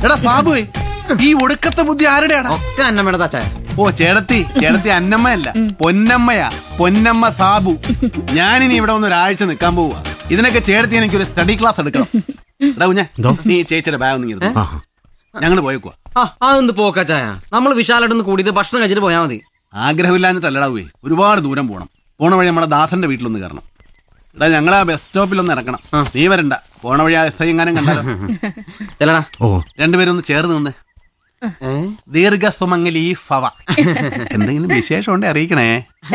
എടാ സാബുവേ ഈ ഒടുക്കത്തെ ബുദ്ധി ആരുടെയാണ് ഒക്കെ അന്നമ്മയുടെ ചായ ഓ ചേടത്തി ചേടത്തി അന്നമ്മയല്ല പൊന്നമ്മയാ പൊന്നമ്മ സാബു ഞാനിനി ഇവിടെ വന്ന് ഒരാഴ്ച നിൽക്കാൻ പോവുക ഇതിനൊക്കെ ചേടത്തി എനിക്ക് ഒരു സ്റ്റഡി ക്ലാസ് എടുക്കണം എടാ കുഞ്ഞെ നീ ചേച്ചിയുടെ ബാഗ് ഒന്ന് ഞങ്ങൾ പോയേക്കുവാ ആ അതൊന്ന് പോക്ക ചായ നമ്മൾ വിശാലായിട്ടൊന്ന് കൂടിയിട്ട് ഭക്ഷണം കഴിച്ചിട്ട് പോയാൽ മതി ആഗ്രഹമില്ലാഞ്ഞിട്ടല്ലടാ പോയി ഒരുപാട് ദൂരം പോകണം പോണ വഴി നമ്മുടെ ദാസന്റെ വീട്ടിലൊന്ന് കയറണം എടാ ഞങ്ങളാ ബസ് സ്റ്റോപ്പിലൊന്ന് ഇറക്കണം നീ വരണ്ട പോണ വഴി ആ എസ് ഐ എങ്ങാനും കണ്ടാലോ ചെല്ലടാ ഓ രണ്ടുപേരും ഒന്ന് ചേർന്ന് നിന്ന് ഏ? ദീർഘസുമംഗലി ഫവ എന്തെങ്കിലും വിശേഷം ഉണ്ടെ അറിയിക്കണേ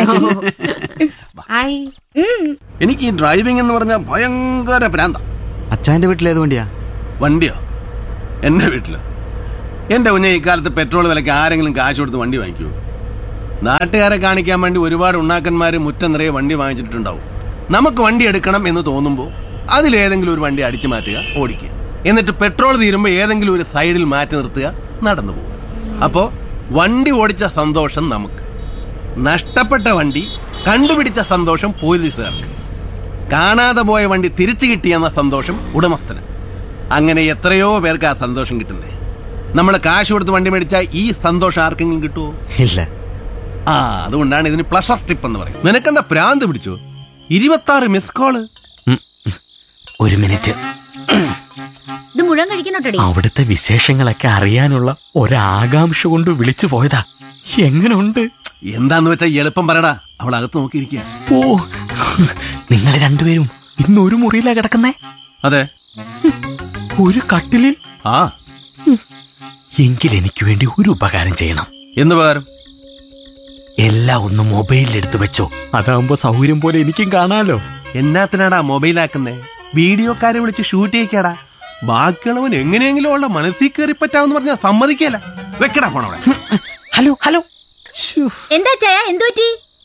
എനിക്ക് ഈ ഡ്രൈവിംഗ് എന്ന് പറഞ്ഞാൽ ഭയങ്കര ഭ്രാന്ത അച്ഛൻ്റെ വീട്ടിലേത് വണ്ടിയാ വണ്ടിയോ എൻ്റെ വീട്ടിലോ എൻ്റെ കുഞ്ഞെ ഇക്കാലത്ത് പെട്രോൾ വിലയ്ക്ക് ആരെങ്കിലും കാശ് കൊടുത്ത് വണ്ടി വാങ്ങിക്കുമോ നാട്ടുകാരെ കാണിക്കാൻ വേണ്ടി ഒരുപാട് ഉണ്ണാക്കന്മാർ മുറ്റം നിറയെ വണ്ടി വാങ്ങിച്ചിട്ടുണ്ടാവും നമുക്ക് വണ്ടി എടുക്കണം എന്ന് തോന്നുമ്പോൾ അതിലേതെങ്കിലും ഒരു വണ്ടി അടിച്ചു മാറ്റുക ഓടിക്കുക എന്നിട്ട് പെട്രോൾ തീരുമ്പോൾ ഏതെങ്കിലും ഒരു സൈഡിൽ മാറ്റി നിർത്തുക നടന്നു പോകുക അപ്പോൾ വണ്ടി ഓടിച്ച സന്തോഷം നമുക്ക് നഷ്ടപ്പെട്ട വണ്ടി കണ്ടുപിടിച്ച സന്തോഷം പോലീസുകാർക്ക് കാണാതെ പോയ വണ്ടി തിരിച്ചു കിട്ടിയെന്ന സന്തോഷം ഉടമസ്ഥന് അങ്ങനെ എത്രയോ പേർക്ക് ആ സന്തോഷം കിട്ടുന്നേ നമ്മൾ കാശ് കൊടുത്ത് വണ്ടി മേടിച്ചാൽ ഈ സന്തോഷം ആർക്കെങ്കിലും കിട്ടുമോ ഇല്ല ആ അതുകൊണ്ടാണ് ഇതിന് പ്ലഷർ ട്രിപ്പ് എന്ന് പറയും നിനക്കെന്താ പ്രാന്ത് പിടിച്ചോ ഇരുപത്തി ആറ് മിസ് കോള് ഒരു മിനിറ്റ് ഇത് മുഴുവൻ കഴിക്കണോട്ടടി അവിടുത്തെ വിശേഷങ്ങളൊക്കെ അറിയാനുള്ള ഒരാകാംക്ഷ കൊണ്ട് വിളിച്ചു പോയതാ എങ്ങനുണ്ട് എന്താന്ന് വെച്ചാൽ എളുപ്പം പറയടാ അവൾ അകത്ത് നോക്കിയിരിക്കുക ഓ നിങ്ങൾ രണ്ടുപേരും ഇന്ന് ഒരു മുറിയിലാ കിടക്കുന്നേ അതെ ഒരു കട്ടിലിൽ ആ എങ്കിൽ എനിക്ക് വേണ്ടി ഒരു ഉപകാരം ചെയ്യണം എന്ന് പകരം എല്ലാം ഒന്ന് മൊബൈലിൽ എടുത്തു വെച്ചോ അതാവുമ്പോ സൗകര്യം പോലെ എനിക്കും കാണാലോ എന്നാത്തിനാടാ മൊബൈലാക്കുന്നേ വീഡിയോക്കാരെ വിളിച്ച് ഷൂട്ട് ചെയ്യിക്കാടാ ബാക്കിയുള്ളവൻ എങ്ങനെയെങ്കിലും ഉള്ള മനസ്സിൽ കയറി പറ്റാമെന്ന് പറഞ്ഞാൽ സമ്മതിക്കല വെക്കടാ ഫോൺ അവിടെ ഹലോ ഹലോ എന്താ ചായ എന്തു പറ്റി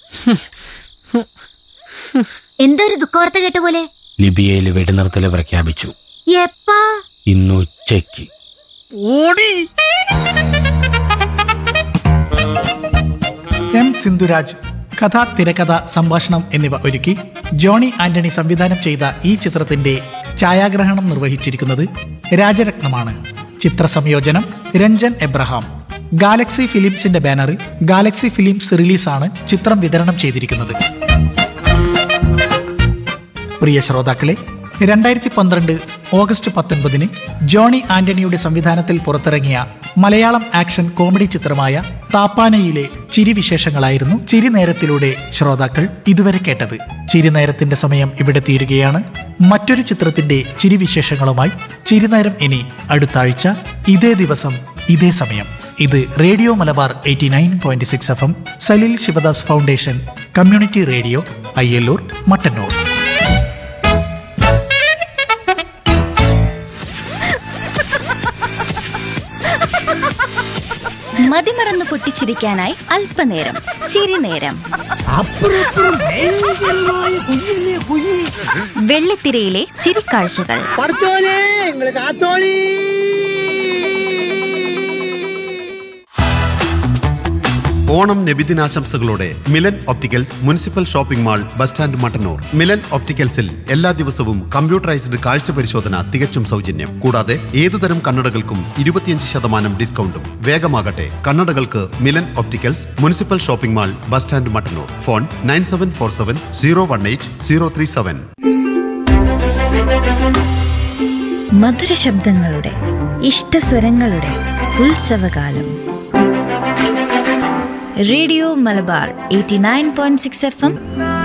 എന്താ ഒരു ദുഃഖവാർത്ത കേട്ട പോലെ ലിബിയയിൽ വെടിനിർത്തൽ പ്രഖ്യാപിച്ചു എപ്പാ ഇന്ന് ഉച്ചയ്ക്ക് എം സിന്ധുരാജ് കഥ തിരക്കഥ സംഭാഷണം എന്നിവ ഒരുക്കി ജോണി ആന്റണി സംവിധാനം ചെയ്ത ഈ ചിത്രത്തിന്റെ ഛായാഗ്രഹണം നിർവഹിച്ചിരിക്കുന്നത് രാജരത്നമാണ് ചിത്ര സംയോജനം രഞ്ജൻ എബ്രഹാം ഗാലക്സി ഫിലിംസിന്റെ ബാനറിൽ ഗാലക്സി ഫിലിംസ് റിലീസാണ് ചിത്രം വിതരണം ചെയ്തിരിക്കുന്നത് പ്രിയ ശ്രോതാക്കളെ രണ്ടായിരത്തി പന്ത്രണ്ട് ഓഗസ്റ്റ് പത്തൊൻപതിന് ജോണി ആന്റണിയുടെ സംവിധാനത്തിൽ പുറത്തിറങ്ങിയ മലയാളം ആക്ഷൻ കോമഡി ചിത്രമായ താപ്പാനയിലെ ചിരിവിശേഷങ്ങളായിരുന്നു ചിരിനേരത്തിലൂടെ ശ്രോതാക്കൾ ഇതുവരെ കേട്ടത് ചിരിനേരത്തിന്റെ സമയം ഇവിടെ തീരുകയാണ് മറ്റൊരു ചിത്രത്തിന്റെ ചിരിവിശേഷങ്ങളുമായി ചിരിനേരം ഇനി അടുത്ത ആഴ്ച ഇതേ ദിവസം ഇതേ സമയം ഇത് radio Malabar eighty nine point six F M Saleel Sivadas foundation community radio Ayyallur Mattannur മതിമറന്ന് പൊട്ടിച്ചിരിക്കാനായി അല്പനേരം ചിരിനേരം വെള്ളിത്തിരയിലെ ചിരിക്കാഴ്ചകൾ ഓണം നബിദിനാശംസകളോടെ Milan opticals municipal shopping mall bus stand Mattannur Milan ഒപ്റ്റിക്കൽസിൽ എല്ലാ ദിവസവും കമ്പ്യൂട്ടറൈസ്ഡ് കാഴ്ച പരിശോധന തികച്ചും സൗജന്യം കൂടാതെ ഏതുതരം കണ്ണടകൾക്കും ഇരുപത്തിയഞ്ച് ശതമാനം ഡിസ്കൗണ്ടും വേഗമാകട്ടെ കണ്ണടകൾക്ക് Milan opticals municipal shopping mall bus stand Mattannur phone nine seven four seven zero one eight zero three seven മധുര ശബ്ദങ്ങളുടെ ഇഷ്ടസ്വരങ്ങളുടെ ഉത്സവകാലം radio Malabar eighty nine point six F M